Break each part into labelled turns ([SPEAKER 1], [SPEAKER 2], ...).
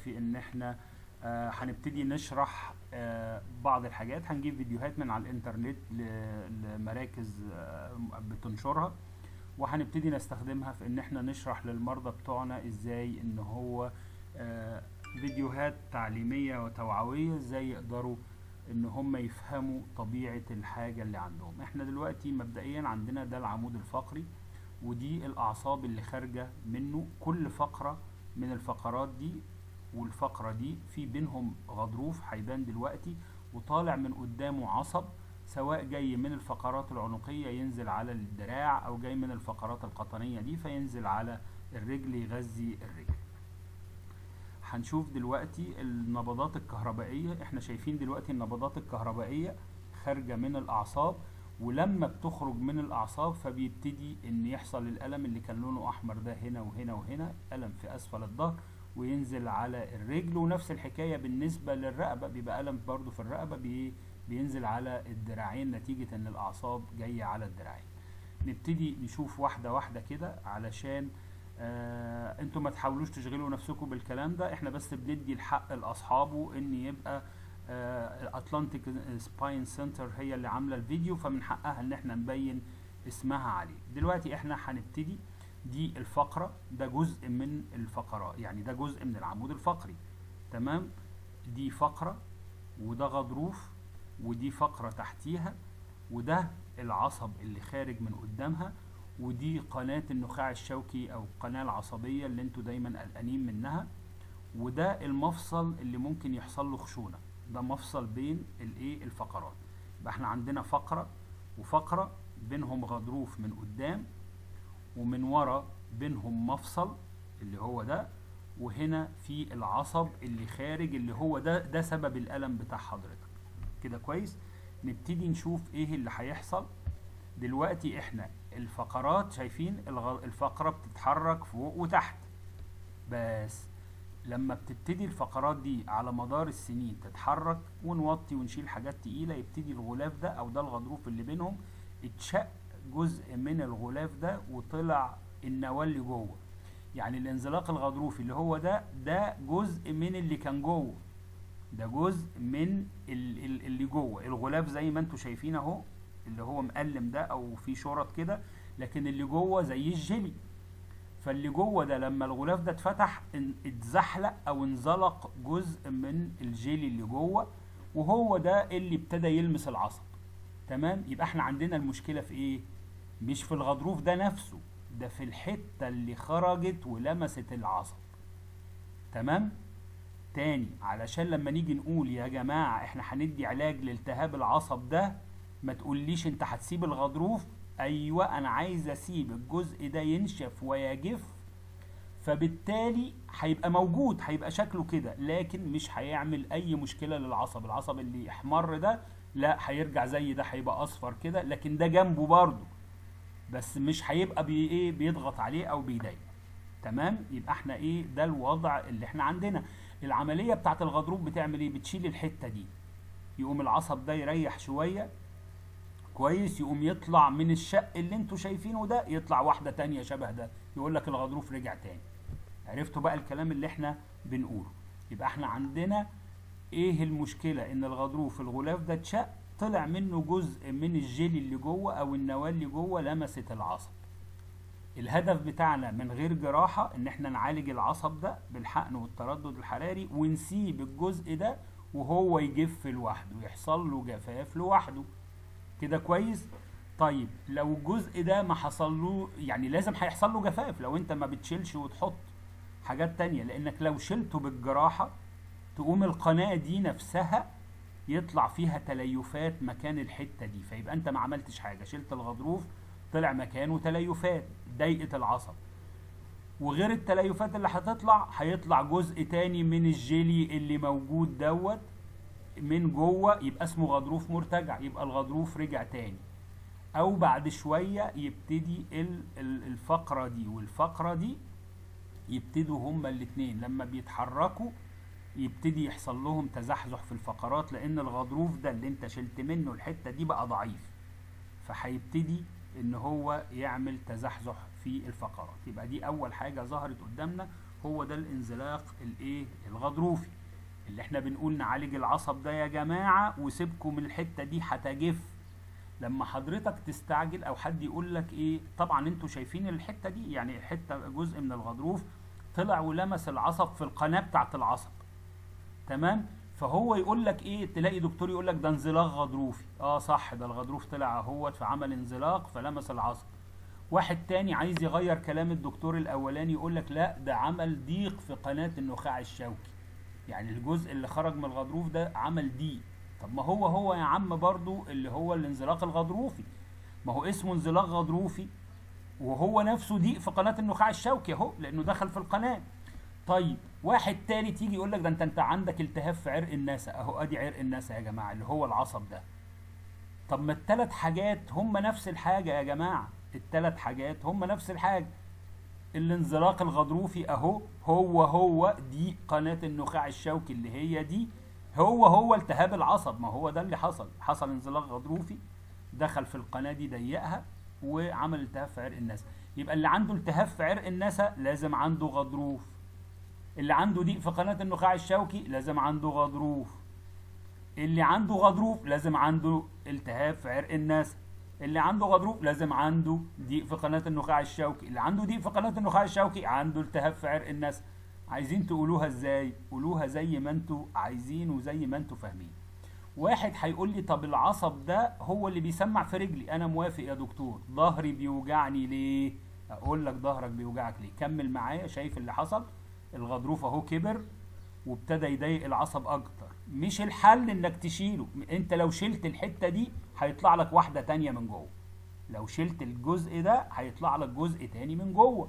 [SPEAKER 1] في ان احنا آه، هنبتدي نشرح آه، بعض الحاجات هنجيب فيديوهات من على الانترنت ل- لمراكز آه، بتنشرها وهنبتدي نستخدمها في ان احنا نشرح للمرضى بتوعنا ازاي ان هو آه، فيديوهات تعليمية وتوعوية ازاي يقدروا ان هم يفهموا طبيعة الحاجة اللي عندهم احنا دلوقتي مبدئيا عندنا ده العمود الفقري ودي الاعصاب اللي خارجة منه كل فقرة من الفقرات دي والفقرة دي في بينهم غضروف هيبان دلوقتي وطالع من قدامه عصب سواء جاي من الفقرات العنقية ينزل على الدراع او جاي من الفقرات القطنية دي فينزل على الرجل يغذي الرجل هنشوف دلوقتي النبضات الكهربائية احنا شايفين دلوقتي النبضات الكهربائية خارجة من الأعصاب ولما بتخرج من الأعصاب فبيبتدي إن يحصل الألم اللي كان لونه أحمر ده هنا وهنا وهنا ألم في أسفل الظهر وينزل على الرجل ونفس الحكاية بالنسبة للرقبة بيبقى ألم برضو في الرقبة بي بينزل على الدراعين نتيجة إن الأعصاب جاية على الدراعين نبتدي نشوف واحدة واحدة كده علشان آه انتوا ما تحاولوش تشغلوا نفسكم بالكلام ده احنا بس بندي الحق لاصحابه ان يبقى اتلانتيك سباين سنتر هي اللي عامله الفيديو فمن حقها ان احنا نبين اسمها عليه دلوقتي احنا هنبتدي دي الفقره ده جزء من الفقرات يعني ده جزء من العمود الفقري تمام دي فقره وده غضروف ودي فقره تحتيها وده العصب اللي خارج من قدامها ودي قناة النخاع الشوكي أو القناة العصبية اللي انتوا دايما قلقانين منها وده المفصل اللي ممكن يحصل له خشونة ده مفصل بين الايه الفقرات يبقى احنا عندنا فقرة وفقرة بينهم غضروف من قدام ومن ورا بينهم مفصل اللي هو ده وهنا في العصب اللي خارج اللي هو ده ده سبب الألم بتاع حضرتك كده كويس نبتدي نشوف ايه اللي هيحصل دلوقتي احنا الفقرات شايفين الغ... الفقرة بتتحرك فوق وتحت بس لما بتبتدي الفقرات دي على مدار السنين تتحرك ونوطي ونشيل حاجات تقيلة يبتدي الغلاف ده او ده الغضروف اللي بينهم اتشق جزء من الغلاف ده وطلع النواة اللي جوه يعني الانزلاق الغضروفي اللي هو ده ده جزء من اللي كان جوه ده جزء من ال- ال- اللي جوه الغلاف زي ما انتوا شايفين اهو اللي هو مقلم ده او في شرط كده لكن اللي جوه زي الجيلي فاللي جوه ده لما الغلاف ده اتفتح ان- اتزحلق او انزلق جزء من الجيلي اللي جوه وهو ده اللي ابتدى يلمس العصب تمام يبقى احنا عندنا المشكلة في ايه مش في الغضروف ده نفسه ده في الحتة اللي خرجت ولمست العصب تمام تاني علشان لما نيجي نقول يا جماعة احنا هندي علاج لالتهاب العصب ده ما تقوليش انت هتسيب الغضروف ايوه انا عايز اسيب الجزء ده ينشف ويجف فبالتالي هيبقى موجود هيبقى شكله كده لكن مش هيعمل اي مشكله للعصب العصب اللي احمر ده لا هيرجع زي ده هيبقى اصفر كده لكن ده جنبه برضه بس مش هيبقى بي ايه بيضغط عليه او بيضايقه تمام يبقى احنا ايه ده الوضع اللي احنا عندنا العمليه بتاعت الغضروف بتعمل ايه بتشيل الحته دي يقوم العصب ده يريح شويه كويس يقوم يطلع من الشق اللي انتوا شايفينه ده يطلع واحده تانية شبه ده يقول لك الغضروف رجع تاني عرفتوا بقى الكلام اللي احنا بنقوله يبقى احنا عندنا ايه المشكله ان الغضروف الغلاف ده اتشق طلع منه جزء من الجيلي اللي جوه او النواه اللي جوه لمست العصب الهدف بتاعنا من غير جراحة ان احنا نعالج العصب ده بالحقن والتردد الحراري ونسيب الجزء ده وهو يجف لوحده يحصل له جفاف لوحده كده كويس طيب لو الجزء ده ما حصل له يعني لازم هيحصل له جفاف لو انت ما بتشيلش وتحط حاجات تانية لانك لو شلته بالجراحة تقوم القناة دي نفسها يطلع فيها تليفات مكان الحتة دي فيبقى انت ما عملتش حاجة شلت الغضروف طلع مكانه تليفات ضيقة العصب وغير التليفات اللي هتطلع هيطلع جزء تاني من الجيلي اللي موجود دوت من جوه يبقى اسمه غضروف مرتجع يبقى الغضروف رجع تاني او بعد شوية يبتدي ال- ال- الفقرة دي والفقرة دي يبتدوا هما الاتنين لما بيتحركوا يبتدي يحصل لهم تزحزح في الفقرات لان الغضروف ده اللي انت شلت منه الحتة دي بقى ضعيف فهيبتدي ان هو يعمل تزحزح في الفقرات يبقى دي اول حاجة ظهرت قدامنا هو ده الانزلاق الايه الغضروفي اللي احنا بنقول نعالج العصب ده يا جماعه وسيبكم من الحته دي هتجف لما حضرتك تستعجل او حد يقول لك ايه طبعا انتوا شايفين الحته دي يعني حته جزء من الغضروف طلع ولمس العصب في القناه بتاعه العصب تمام فهو يقول لك ايه تلاقي دكتور يقول لك ده انزلاق غضروفي اه صح ده الغضروف طلع اهوت فعمل انزلاق فلمس العصب واحد تاني عايز يغير كلام الدكتور الاولاني يقول لك لا ده عمل ضيق في قناه النخاع الشوكي يعني الجزء اللي خرج من الغضروف ده عمل ضيق طب ما هو هو يا عم برضو اللي هو الانزلاق الغضروفي ما هو اسمه انزلاق غضروفي وهو نفسه ضيق في قناه النخاع الشوكي اهو لانه دخل في القناه طيب واحد تالت يجي يقول لك ده انت انت عندك التهاب في عرق الناسا اهو ادي عرق الناسا يا جماعه اللي هو العصب ده طب ما الثلاث حاجات هم نفس الحاجه يا جماعه الثلاث حاجات هم نفس الحاجه الانزلاق الغضروفي اهو هو هو دي قناه النخاع الشوكي اللي هي دي هو هو التهاب العصب ما هو ده اللي حصل حصل انزلاق غضروفي دخل في القناه دي ضيقها وعمل التهاب في عرق الناسا يبقى اللي عنده التهاب في عرق الناسا لازم عنده غضروف اللي عنده ضيق في قناه النخاع الشوكي لازم عنده غضروف اللي عنده غضروف لازم عنده التهاب في عرق الناس اللي عنده غضروف لازم عنده ضيق في قناه النخاع الشوكي اللي عنده ضيق في قناه النخاع الشوكي عنده التهاب في عرق الناس عايزين تقولوها ازاي قولوها زي ما انتوا عايزين وزي ما انتوا فاهمين واحد هيقول لي طب العصب ده هو اللي بيسمع في رجلي انا موافق يا دكتور ظهري بيوجعني ليه اقول لك ظهرك بيوجعك ليه كمل معايا شايف اللي حصل الغضروف اهو كبر وابتدى يضايق العصب اكتر مش الحل انك تشيله انت لو شلت الحته دي هيطلع لك واحده تانية من جوه لو شلت الجزء ده هيطلع لك جزء تاني من جوه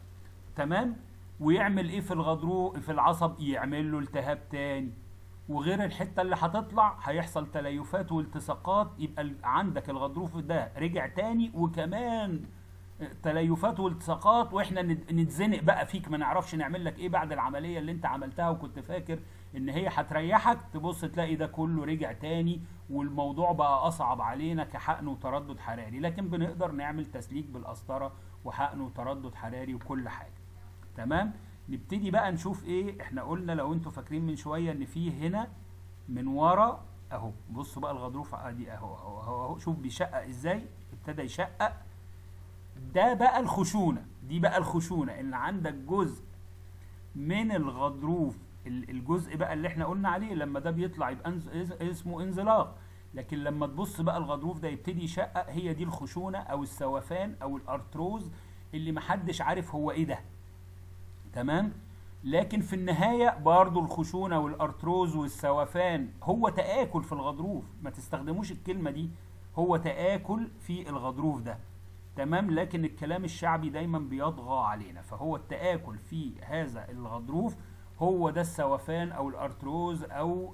[SPEAKER 1] تمام ويعمل ايه في الغضروف في العصب يعمل له التهاب تاني وغير الحته اللي هتطلع هيحصل تليفات والتصاقات يبقى عندك الغضروف ده رجع تاني وكمان تليفات والتصاقات واحنا نتزنق بقى فيك ما نعرفش نعمل لك ايه بعد العمليه اللي انت عملتها وكنت فاكر ان هي هتريحك تبص تلاقي ده كله رجع تاني والموضوع بقى اصعب علينا كحقن وتردد حراري لكن بنقدر نعمل تسليك بالقسطره وحقن وتردد حراري وكل حاجه تمام نبتدي بقى نشوف ايه احنا قلنا لو انتوا فاكرين من شويه ان في هنا من ورا اهو بصوا بقى الغضروف ادي اهو اهو اهو, أهو شوف بيشقق ازاي ابتدى يشقق ده بقى الخشونه دي بقى الخشونه ان عندك جزء من الغضروف الجزء بقى اللي احنا قلنا عليه لما ده بيطلع يبقى اسمه انزلاق لكن لما تبص بقى الغضروف ده يبتدي يشقق هي دي الخشونه او السوفان او الارتروز اللي محدش عارف هو ايه ده تمام لكن في النهاية برضو الخشونة والأرتروز والسوفان هو تآكل في الغضروف ما تستخدموش الكلمة دي هو تآكل في الغضروف ده تمام لكن الكلام الشعبي دايما بيطغى علينا فهو التآكل في هذا الغضروف هو ده السوفان او الارتروز او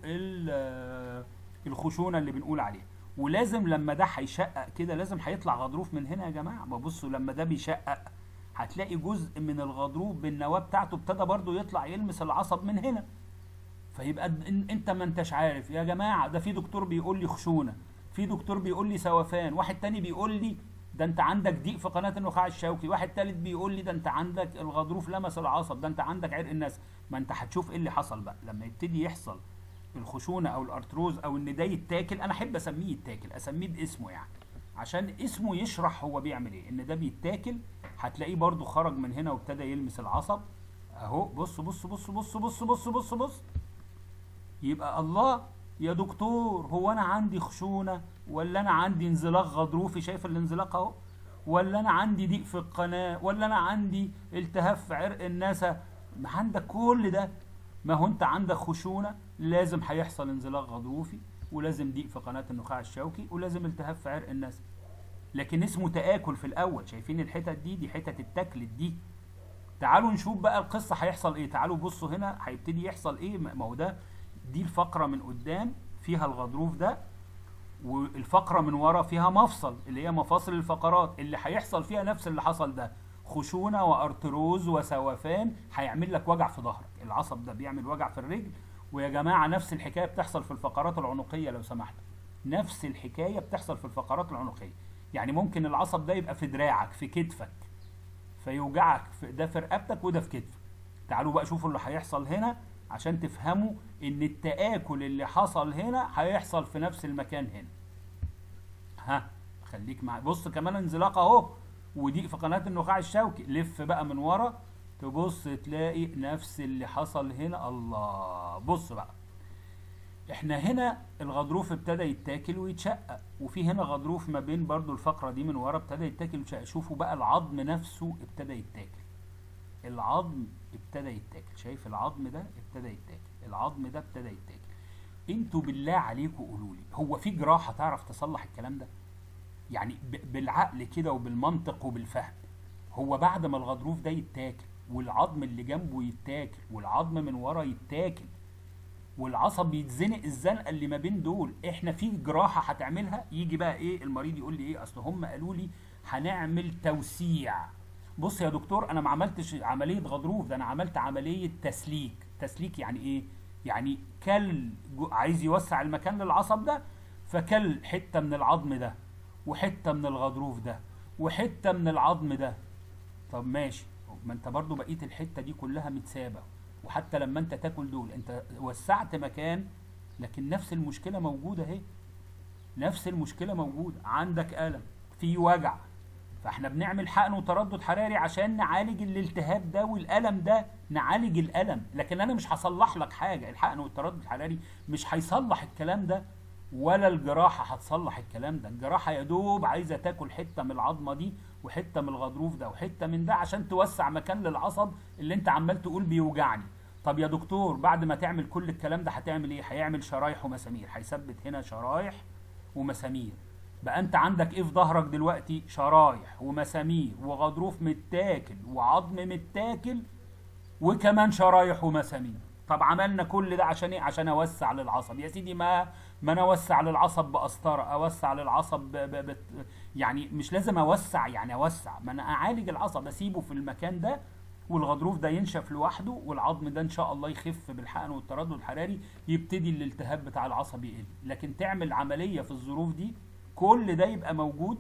[SPEAKER 1] الخشونه اللي بنقول عليها ولازم لما ده هيشقق كده لازم هيطلع غضروف من هنا يا جماعه ما بصوا لما ده بيشقق هتلاقي جزء من الغضروف بالنواه بتاعته ابتدى برضو يطلع يلمس العصب من هنا فيبقى انت ما انتش عارف يا جماعه ده في دكتور بيقول لي خشونه في دكتور بيقول لي سوفان واحد تاني بيقول لي ده انت عندك ضيق في قناه النخاع الشوكي واحد تالت بيقول لي ده انت عندك الغضروف لمس العصب ده انت عندك عرق الناس ما انت هتشوف ايه اللي حصل بقى لما يبتدي يحصل الخشونه او الارتروز او ان ده يتاكل انا احب اسميه يتاكل اسميه باسمه يعني عشان اسمه يشرح هو بيعمل ايه ان ده بيتاكل هتلاقيه برضو خرج من هنا وابتدى يلمس العصب اهو بص بص بص بص بص بص بص بص يبقى الله يا دكتور هو انا عندي خشونه ولا انا عندي انزلاق غضروفي شايف الانزلاق اهو ولا انا عندي ضيق في القناه ولا انا عندي التهاب في عرق الناسا ما عندك كل ده ما هو انت عندك خشونه لازم هيحصل انزلاق غضروفي ولازم ضيق في قناه النخاع الشوكي ولازم التهاب في عرق الناسا لكن اسمه تآكل في الاول شايفين الحتت دي دي حتت اتاكلت دي تعالوا نشوف بقى القصه هيحصل ايه تعالوا بصوا هنا هيبتدي يحصل ايه ما هو ده دي الفقره من قدام فيها الغضروف ده والفقره من ورا فيها مفصل اللي هي مفاصل الفقرات اللي هيحصل فيها نفس اللي حصل ده خشونه وارتروز وسوفان هيعمل لك وجع في ظهرك العصب ده بيعمل وجع في الرجل ويا جماعه نفس الحكايه بتحصل في الفقرات العنقيه لو سمحت نفس الحكايه بتحصل في الفقرات العنقيه يعني ممكن العصب ده يبقى في دراعك في كتفك فيوجعك في ده في رقبتك وده في كتفك تعالوا بقى شوفوا اللي هيحصل هنا عشان تفهموا ان التآكل اللي حصل هنا هيحصل في نفس المكان هنا ها خليك معايا بص كمان انزلاق اهو وضيق في قناه النخاع الشوكي لف بقى من ورا تبص تلاقي نفس اللي حصل هنا الله بص بقى احنا هنا الغضروف ابتدى يتاكل ويتشقق وفي هنا غضروف ما بين برضو الفقره دي من ورا ابتدى يتاكل ويتشقق شوفوا بقى العظم نفسه ابتدى يتاكل العظم ابتدى يتاكل شايف العظم ده ابتدى يتاكل العظم ده ابتدى يتاكل انتوا بالله عليكم قولوا لي هو في جراحه تعرف تصلح الكلام ده يعني ب- بالعقل كده وبالمنطق وبالفهم هو بعد ما الغضروف ده يتاكل والعظم اللي جنبه يتاكل والعظم من ورا يتاكل والعصب يتزنق الزنقه اللي ما بين دول احنا في جراحه هتعملها يجي بقى ايه المريض يقول لي ايه اصل هم قالوا لي هنعمل توسيع بص يا دكتور انا ما عملتش عمليه غضروف ده انا عملت عمليه تسليك تسليك يعني ايه يعني كل جو- عايز يوسع المكان للعصب ده فكل حته من العظم ده وحته من الغضروف ده وحته من العظم ده طب ماشي ما انت برضو بقيه الحته دي كلها متسابه وحتى لما انت تاكل دول انت وسعت مكان لكن نفس المشكله موجوده اهي نفس المشكله موجوده عندك الم في وجع فاحنا بنعمل حقن وتردد حراري عشان نعالج الالتهاب ده والالم ده نعالج الالم لكن انا مش هصلح لك حاجه الحقن والتردد الحراري مش هيصلح الكلام ده ولا الجراحه هتصلح الكلام ده الجراحه يا دوب عايزه تاكل حته من العظمه دي وحته من الغضروف ده وحته من ده عشان توسع مكان للعصب اللي انت عمال تقول بيوجعني طب يا دكتور بعد ما تعمل كل الكلام ده هتعمل ايه هيعمل شرايح ومسامير هيثبت هنا شرايح ومسامير بقى انت عندك ايه في ظهرك دلوقتي شرايح ومسامير وغضروف متاكل وعظم متاكل وكمان شرايح ومسامير طب عملنا كل ده عشان ايه عشان اوسع للعصب يا سيدي ما ما انا اوسع للعصب بقسطره اوسع للعصب ب... ب... ب... يعني مش لازم اوسع يعني اوسع ما انا اعالج العصب اسيبه في المكان ده والغضروف ده ينشف لوحده والعظم ده ان شاء الله يخف بالحقن والتردد الحراري يبتدي الالتهاب بتاع العصب يقل لكن تعمل عمليه في الظروف دي كل ده يبقى موجود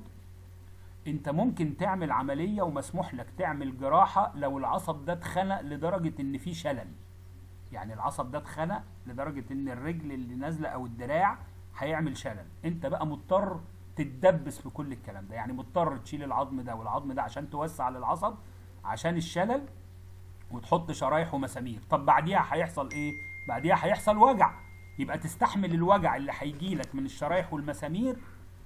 [SPEAKER 1] انت ممكن تعمل عمليه ومسموح لك تعمل جراحه لو العصب ده اتخنق لدرجه ان في شلل يعني العصب ده اتخنق لدرجه ان الرجل اللي نازله او الدراع هيعمل شلل انت بقى مضطر تتدبس في كل الكلام ده يعني مضطر تشيل العظم ده والعظم ده عشان توسع للعصب عشان الشلل وتحط شرايح ومسامير طب بعديها هيحصل ايه بعديها هيحصل وجع يبقى تستحمل الوجع اللي هيجي لك من الشرايح والمسامير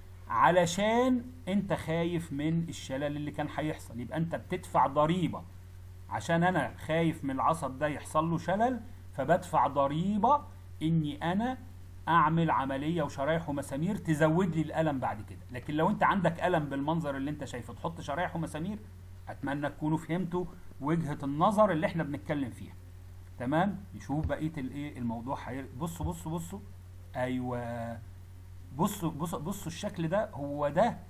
[SPEAKER 1] علشان انت خايف من الشلل اللي كان هيحصل يبقى انت بتدفع ضريبة عشان انا خايف من العصب ده يحصل له شلل فبدفع ضريبة اني انا اعمل عملية وشرايح ومسامير تزود لي الالم بعد كده لكن لو انت عندك الم بالمنظر اللي انت شايفه تحط شرايح ومسامير اتمنى تكونوا فهمتوا وجهة النظر اللي احنا بنتكلم فيها تمام نشوف بقية الايه الموضوع حير... بصوا بصوا بصوا ايوه بصوا بصوا بصوا الشكل ده هو ده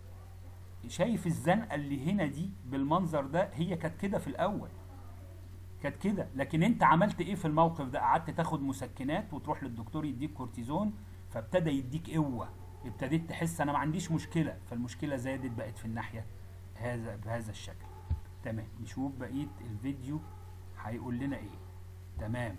[SPEAKER 1] شايف الزنقه اللي هنا دي بالمنظر ده هي كانت كده في الاول كانت كده لكن انت عملت ايه في الموقف ده قعدت تاخد مسكنات وتروح للدكتور يديك كورتيزون فابتدى يديك قوه ابتديت تحس انا ما عنديش مشكله فالمشكله زادت بقت في الناحيه هذا بهذا الشكل تمام نشوف بقيه الفيديو هيقول لنا ايه تمام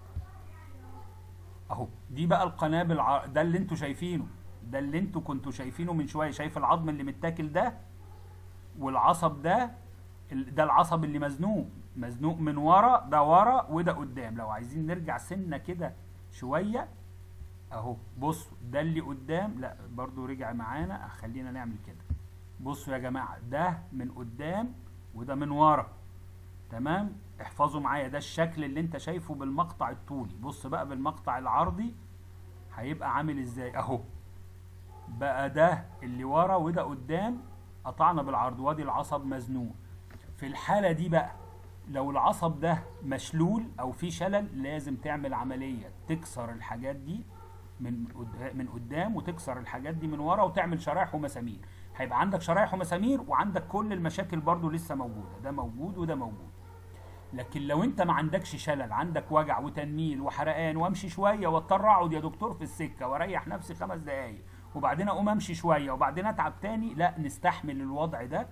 [SPEAKER 1] اهو دي بقى القناه بالع... ده اللي انتوا شايفينه ده اللي انتوا كنتوا شايفينه من شويه شايف العظم اللي متاكل ده والعصب ده ال- ده العصب اللي مزنوق مزنوق من ورا ده ورا وده قدام لو عايزين نرجع سنه كده شويه اهو بصوا ده اللي قدام لا برضو رجع معانا خلينا نعمل كده بصوا يا جماعه ده من قدام وده من ورا تمام احفظوا معايا ده الشكل اللي انت شايفه بالمقطع الطولي بص بقى بالمقطع العرضي هيبقى عامل ازاي اهو بقى ده اللي ورا وده قدام قطعنا بالعرض وادي العصب مزنوق في الحالة دي بقى لو العصب ده مشلول او في شلل لازم تعمل عملية تكسر الحاجات دي من قد- من قدام وتكسر الحاجات دي من ورا وتعمل شرايح ومسامير هيبقى عندك شرايح ومسامير وعندك كل المشاكل برضو لسه موجودة ده موجود وده موجود لكن لو انت ما عندكش شلل عندك وجع وتنميل وحرقان وامشي شويه واضطر اقعد يا دكتور في السكه واريح نفسي خمس دقايق وبعدين اقوم امشي شويه وبعدين اتعب تاني لا نستحمل الوضع ده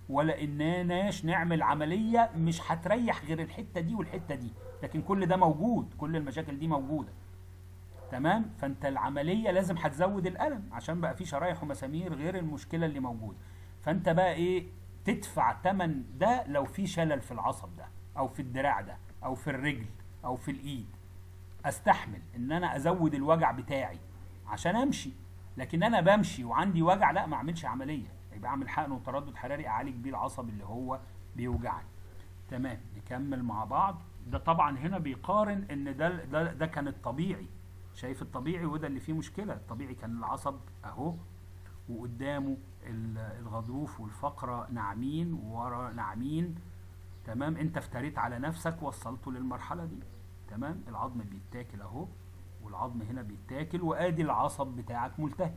[SPEAKER 1] ولا انناش نعمل عمليه مش هتريح غير الحته دي والحته دي لكن كل ده موجود كل المشاكل دي موجوده تمام فانت العمليه لازم هتزود الالم عشان بقى في شرايح ومسامير غير المشكله اللي موجوده فانت بقى ايه تدفع ثمن ده لو في شلل في العصب ده او في الدراع ده او في الرجل او في الايد استحمل ان انا ازود الوجع بتاعي عشان امشي لكن انا بمشي وعندي وجع لا ما اعملش عمليه يبقى اعمل حقن وتردد حراري اعالج بيه العصب اللي هو بيوجعني تمام نكمل مع بعض ده طبعا هنا بيقارن ان ده ده, ده كان الطبيعي شايف الطبيعي وده اللي فيه مشكله الطبيعي كان العصب اهو وقدامه الغضروف والفقره ناعمين وورا ناعمين تمام انت افتريت على نفسك وصلته للمرحله دي تمام العظم بيتاكل اهو والعظم هنا بيتاكل وادي العصب بتاعك ملتهب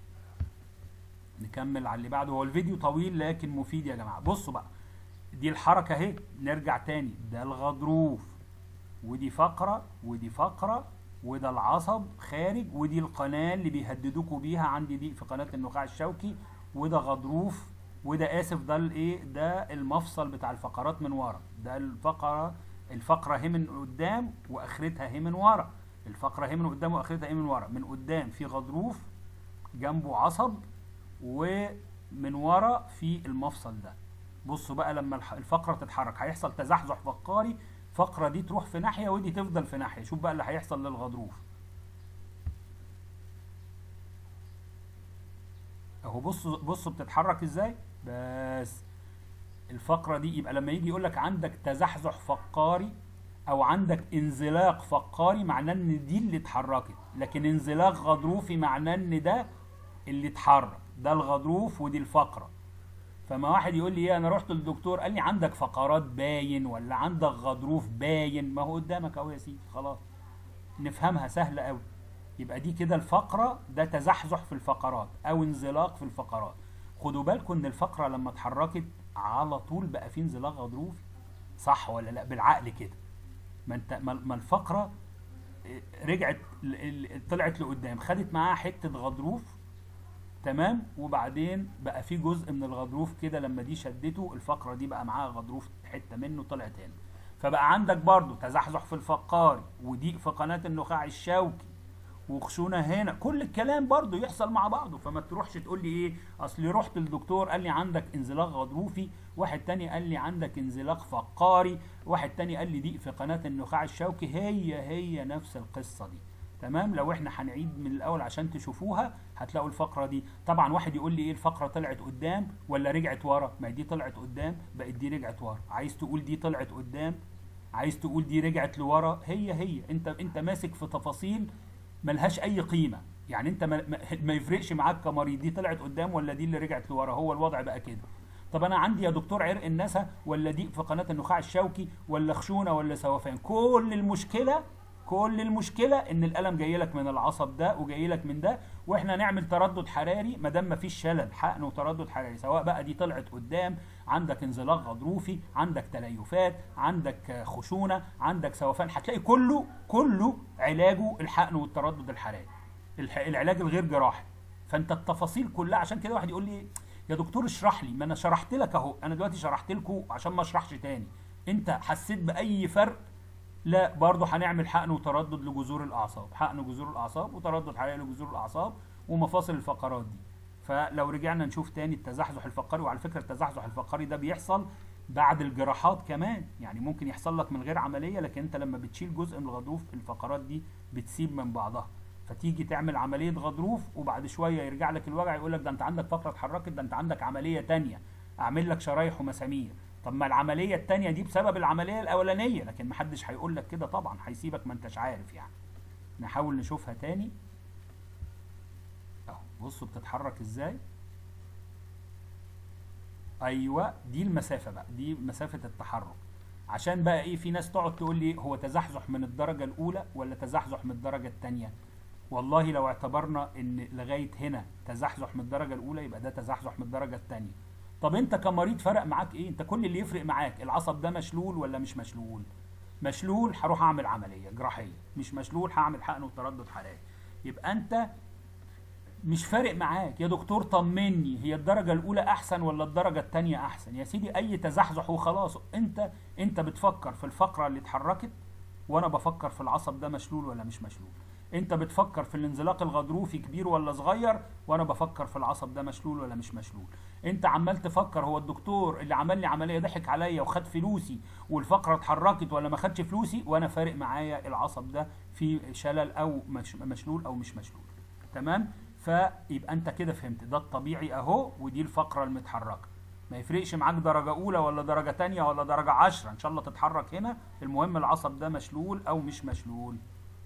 [SPEAKER 1] نكمل على اللي بعده هو الفيديو طويل لكن مفيد يا جماعه بصوا بقى دي الحركه اهي نرجع تاني ده الغضروف ودي فقره ودي فقره وده العصب خارج ودي القناه اللي بيهددوكوا بيها عندي دي في قناه النخاع الشوكي وده غضروف وده اسف ده الايه ده المفصل بتاع الفقرات من ورا ده الفقره الفقره اهي من قدام واخرتها اهي من ورا الفقره اهي من قدام واخرتها اهي من ورا من قدام في غضروف جنبه عصب ومن ورا في المفصل ده بصوا بقى لما الفقره تتحرك هيحصل تزحزح فقاري الفقره دي تروح في ناحيه ودي تفضل في ناحيه شوف بقى اللي هيحصل للغضروف اهو بصوا بصوا بتتحرك ازاي بس الفقره دي يبقى لما يجي يقول لك عندك تزحزح فقاري او عندك انزلاق فقاري معناه ان دي اللي اتحركت لكن انزلاق غضروفي معناه ان ده اللي اتحرك ده الغضروف ودي الفقره فما واحد يقول لي ايه انا رحت للدكتور قال لي عندك فقرات باين ولا عندك غضروف باين ما هو قدامك اهو يا سيدي خلاص نفهمها سهله قوي يبقى دي كده الفقره ده تزحزح في الفقرات او انزلاق في الفقرات خدوا بالكم ان الفقره لما اتحركت على طول بقى في انزلاق غضروفي صح ولا لا بالعقل كده ما انت ما الفقره رجعت طلعت لقدام خدت معاها حته غضروف تمام وبعدين بقى في جزء من الغضروف كده لما دي شدته الفقره دي بقى معاها غضروف حته منه طلعت هنا فبقى عندك برضو تزحزح في الفقاري وضيق في قناه النخاع الشوكي وخشونه هنا كل الكلام برضو يحصل مع بعضه فما تروحش تقول لي ايه اصل رحت للدكتور قال لي عندك انزلاق غضروفي واحد تاني قال لي عندك انزلاق فقاري واحد تاني قال لي ضيق في قناه النخاع الشوكي هي هي نفس القصه دي تمام لو احنا هنعيد من الاول عشان تشوفوها هتلاقوا الفقره دي طبعا واحد يقول لي ايه الفقره طلعت قدام ولا رجعت ورا ما دي طلعت قدام بقت دي رجعت ورا عايز تقول دي طلعت قدام عايز تقول دي رجعت لورا هي هي انت انت ماسك في تفاصيل ملهاش اي قيمه يعني انت ما, ما يفرقش معاك كمريض دي طلعت قدام ولا دي اللي رجعت لورا هو الوضع بقى كده طب انا عندي يا دكتور عرق النسا ولا ضيق في قناه النخاع الشوكي ولا خشونه ولا سوفان كل المشكله كل المشكله ان الالم جاي لك من العصب ده وجاي لك من ده واحنا نعمل تردد حراري ما دام ما فيش شلل حقن وتردد حراري سواء بقى دي طلعت قدام عندك انزلاق غضروفي عندك تليفات عندك خشونه عندك سوفان هتلاقي كله كله علاجه الحقن والتردد الحراري العلاج الغير جراحي فانت التفاصيل كلها عشان كده واحد يقول لي يا دكتور اشرح لي ما انا شرحت لك اهو انا دلوقتي شرحت لكم عشان ما اشرحش تاني انت حسيت باي فرق لا برضه هنعمل حقن وتردد لجذور الاعصاب حقن جذور الاعصاب وتردد حراري لجذور الاعصاب ومفاصل الفقرات دي فلو رجعنا نشوف تاني التزحزح الفقري وعلى فكره التزحزح الفقري ده بيحصل بعد الجراحات كمان يعني ممكن يحصل لك من غير عمليه لكن انت لما بتشيل جزء من الغضروف الفقرات دي بتسيب من بعضها فتيجي تعمل عمليه غضروف وبعد شويه يرجع لك الوجع يقول لك ده انت عندك فقره اتحركت ده انت عندك عمليه تانية اعمل لك شرايح ومسامير طب ما العمليه التانية دي بسبب العمليه الاولانيه لكن محدش هيقول لك كده طبعا هيسيبك ما انتش عارف يعني نحاول نشوفها تاني اهو بصوا بتتحرك ازاي ايوه دي المسافه بقى دي مسافه التحرك عشان بقى ايه في ناس تقعد تقول لي هو تزحزح من الدرجه الاولى ولا تزحزح من الدرجه الثانيه والله لو اعتبرنا ان لغايه هنا تزحزح من الدرجه الاولى يبقى ده تزحزح من الدرجه الثانيه طب انت كمريض فرق معاك ايه انت كل اللي يفرق معاك العصب ده مشلول ولا مش مشلول مشلول هروح اعمل عمليه جراحيه مش مشلول هعمل حقن وتردد حراري يبقى انت مش فارق معاك يا دكتور طمني هي الدرجة الأولى أحسن ولا الدرجة التانية أحسن يا سيدي أي تزحزح وخلاص أنت أنت بتفكر في الفقرة اللي اتحركت وأنا بفكر في العصب ده مشلول ولا مش مشلول أنت بتفكر في الانزلاق الغضروفي كبير ولا صغير وأنا بفكر في العصب ده مشلول ولا مش مشلول أنت عمال تفكر هو الدكتور اللي عمل لي عملية ضحك عليا وخد فلوسي والفقرة اتحركت ولا ما خدش فلوسي وأنا فارق معايا العصب ده في شلل أو مش مشلول أو مش مشلول تمام فيبقى انت كده فهمت ده الطبيعي اهو ودي الفقره المتحركه ما يفرقش معاك درجه اولى ولا درجه تانية ولا درجه عشرة ان شاء الله تتحرك هنا المهم العصب ده مشلول او مش مشلول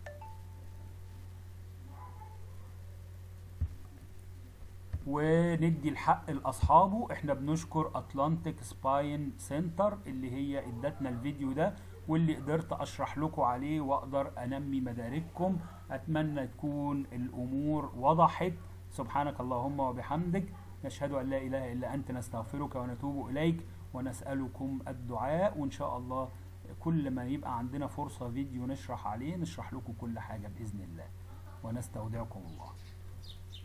[SPEAKER 1] وندي الحق لاصحابه احنا بنشكر اتلانتيك سباين سنتر اللي هي ادتنا الفيديو ده واللي قدرت اشرح لكم عليه واقدر انمي مدارككم اتمنى تكون الامور وضحت سبحانك اللهم وبحمدك نشهد ان لا اله الا انت نستغفرك ونتوب اليك ونسالكم الدعاء وان شاء الله كل ما يبقى عندنا فرصه فيديو نشرح عليه نشرح لكم كل حاجه باذن الله ونستودعكم الله